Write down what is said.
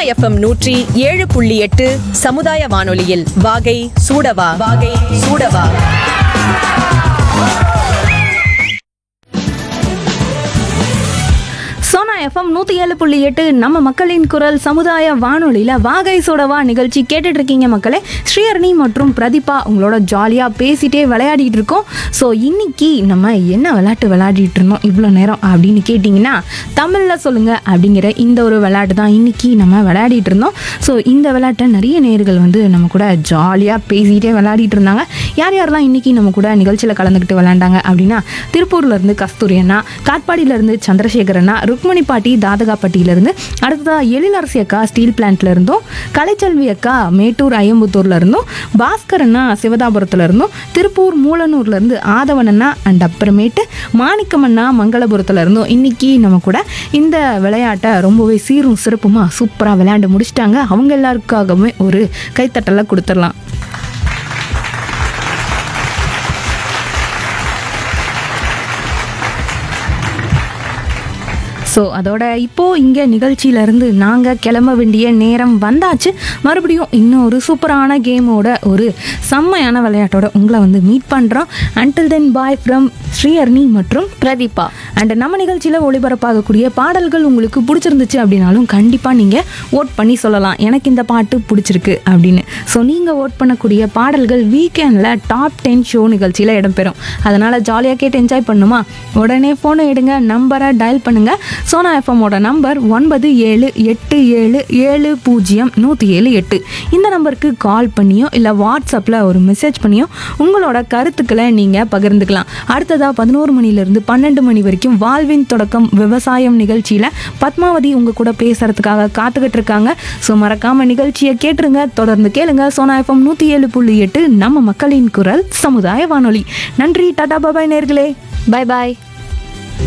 FM நூற்றி ஏழு புள்ளி எட்டு சமுதாய வானொலியில் வாகை சூடவா வாகை சூடவா சோனா எஃப்எம் நூற்றி ஏழு புள்ளி எட்டு நம்ம மக்களின் குரல் சமுதாய வானொலியில் வாகை சோடவா நிகழ்ச்சி கேட்டுட்டு இருக்கீங்க மக்களே ஸ்ரீஹரணி மற்றும் பிரதீபா உங்களோட ஜாலியாக பேசிட்டே விளையாடிட்டு இருக்கோம் ஸோ இன்னைக்கு நம்ம என்ன விளையாட்டு விளையாடிட்டு இருந்தோம் இவ்வளோ நேரம் அப்படின்னு கேட்டிங்கன்னா தமிழில் சொல்லுங்கள் அப்படிங்கிற இந்த ஒரு விளையாட்டு தான் இன்னைக்கு நம்ம விளையாடிட்டு இருந்தோம் ஸோ இந்த விளையாட்டை நிறைய நேர்கள் வந்து நம்ம கூட ஜாலியாக பேசிகிட்டே விளையாடிட்டு இருந்தாங்க யார் யாரெல்லாம் இன்னைக்கு நம்ம கூட நிகழ்ச்சியில் கலந்துக்கிட்டு விளையாண்டாங்க அப்படின்னா திருப்பூர்லேருந்து கஸ்தூரி அண்ணா காட்பாடியிலேருந்து சந்திரசேகர் அண்ணா ருக்மணி பாட்டி தாதகாப்பட்டியிலேருந்து அடுத்ததாக எழிலரசி அக்கா ஸ்டீல் பிளான்ட்ல இருந்தும் கலைச்செல்வி அக்கா மேட்டூர் ஐயம்புத்தூர்ல இருந்தும் பாஸ்கர் அண்ணா சிவதாபுரத்துல இருந்தும் திருப்பூர் மூலனூர்ல இருந்து ஆதவன் அண்ணா அண்ட் அப்புறமேட்டு மாணிக்கம் அண்ணா மங்களபுரத்துல இருந்தும் இன்னைக்கு நம்ம கூட இந்த விளையாட்டை ரொம்பவே சீரும் சிறப்புமா சூப்பராக விளையாண்டு முடிச்சிட்டாங்க அவங்க எல்லாருக்காகவுமே ஒரு கைத்தட்டலை கொடுத்துடலாம் ஸோ அதோட இப்போது இங்கே நிகழ்ச்சியிலேருந்து நாங்கள் கிளம்ப வேண்டிய நேரம் வந்தாச்சு மறுபடியும் இன்னும் ஒரு சூப்பரான கேமோட ஒரு செம்மையான விளையாட்டோட உங்களை வந்து மீட் பண்ணுறோம் until then bye from Sriharni மற்றும் பிரதீபா அண்ட் நம்ம நிகழ்ச்சியில் ஒளிபரப்பாகக்கூடிய பாடல்கள் உங்களுக்கு பிடிச்சிருந்துச்சு அப்படின்னாலும் கண்டிப்பாக நீங்கள் ஓட் பண்ணி சொல்லலாம் எனக்கு இந்த பாட்டு பிடிச்சிருக்கு அப்படின்னு ஸோ நீங்கள் ஓட் பண்ணக்கூடிய பாடல்கள் வீக்கெண்டில் டாப் டென் ஷோ நிகழ்ச்சியில் இடம்பெறும் அதனால் ஜாலியாக கேட்டு என்ஜாய் பண்ணுமா உடனே ஃபோனை எடுங்க நம்பரை டயல் பண்ணுங்கள் சோனா எஃப்எம்மோட நம்பர் ஒன்பது ஏழு எட்டு ஏழு ஏழு பூஜ்ஜியம் நூற்றி ஏழு எட்டு இந்த நம்பருக்கு கால் பண்ணியோ இல்லை வாட்ஸ்அப்பில் ஒரு மெசேஜ் பண்ணியோ உங்களோட கருத்துக்களை நீங்கள் பகிர்ந்துக்கலாம் அடுத்ததாக பதினோரு மணிலேருந்து பன்னெண்டு மணி வரைக்கும் வாழ்வின் தொடக்கம் விவசாயம் நிகழ்ச்சியில் பத்மாவதி உங்கள் கூட பேசுகிறதுக்காக காத்துக்கிட்டு இருக்காங்க ஸோ மறக்காமல் நிகழ்ச்சியை கேட்டுருங்க தொடர்ந்து கேளுங்க சோனா எஃப்எம் நூற்றி ஏழு புள்ளி எட்டு நம்ம மக்களின் குரல் சமுதாய வானொலி நன்றி டாடா பாபாய் நேர்களே பை பாய்